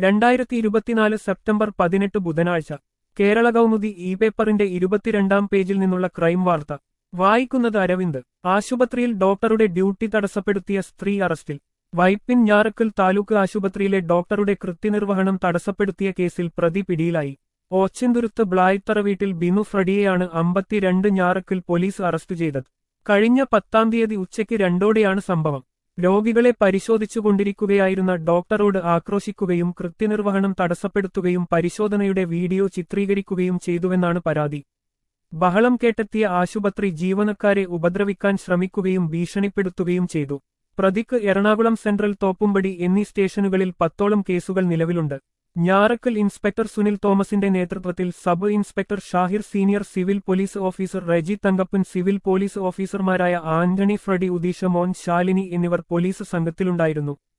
രണ്ടായിരത്തി ഇരുപത്തിനാല് സെപ്റ്റംബർ പതിനെട്ട് ബുധനാഴ്ച കേരള കൗമുദി ഇ പേപ്പറിന്റെ ഇരുപത്തിരണ്ടാം പേജിൽ നിന്നുള്ള ക്രൈം വാർത്ത വായിക്കുന്നത് അരവിന്ദ് ആശുപത്രിയിൽ ഡോക്ടറുടെ ഡ്യൂട്ടി തടസ്സപ്പെടുത്തിയ സ്ത്രീ അറസ്റ്റിൽ വൈപ്പിൻ ഞാറക്കൽ താലൂക്ക് ആശുപത്രിയിലെ ഡോക്ടറുടെ കൃത്യനിർവഹണം തടസ്സപ്പെടുത്തിയ കേസിൽ പ്രതി പിടിയിലായി ഓച്ചന്തുരുത്ത് ബ്ലായ്ത്തറ വീട്ടിൽ ബിനു ഫ്രഡിയെയാണ് അമ്പത്തിരണ്ട് ഞാറക്കൽ പോലീസ് അറസ്റ്റ് ചെയ്തത് കഴിഞ്ഞ പത്താം തീയതി ഉച്ചയ്ക്ക് രണ്ടോടെയാണ് സംഭവം രോഗികളെ പരിശോധിച്ചുകൊണ്ടിരിക്കുകയായിരുന്ന ഡോക്ടറോട് ആക്രോശിക്കുകയും കൃത്യനിർവഹണം തടസ്സപ്പെടുത്തുകയും പരിശോധനയുടെ വീഡിയോ ചിത്രീകരിക്കുകയും ചെയ്തുവെന്നാണ് പരാതി ബഹളം കേട്ടെത്തിയ ആശുപത്രി ജീവനക്കാരെ ഉപദ്രവിക്കാൻ ശ്രമിക്കുകയും ഭീഷണിപ്പെടുത്തുകയും ചെയ്തു പ്രതിക്ക് എറണാകുളം സെൻട്രൽ തോപ്പുംപടി എന്നീ സ്റ്റേഷനുകളിൽ പത്തോളം കേസുകൾ നിലവിലുണ്ട് ഞാറക്കൽ ഇൻസ്പെക്ടർ സുനിൽ തോമസിന്റെ നേതൃത്വത്തിൽ sub inspector Shahir senior civil police officer Reji Thankappan civil police ഓഫീസർമാരായ ആന്റണി ഫ്രഡി ഉദീഷ മോൻ ശാലിനി എന്നിവർ പോലീസ് സംഘത്തിലുണ്ടായിരുന്നു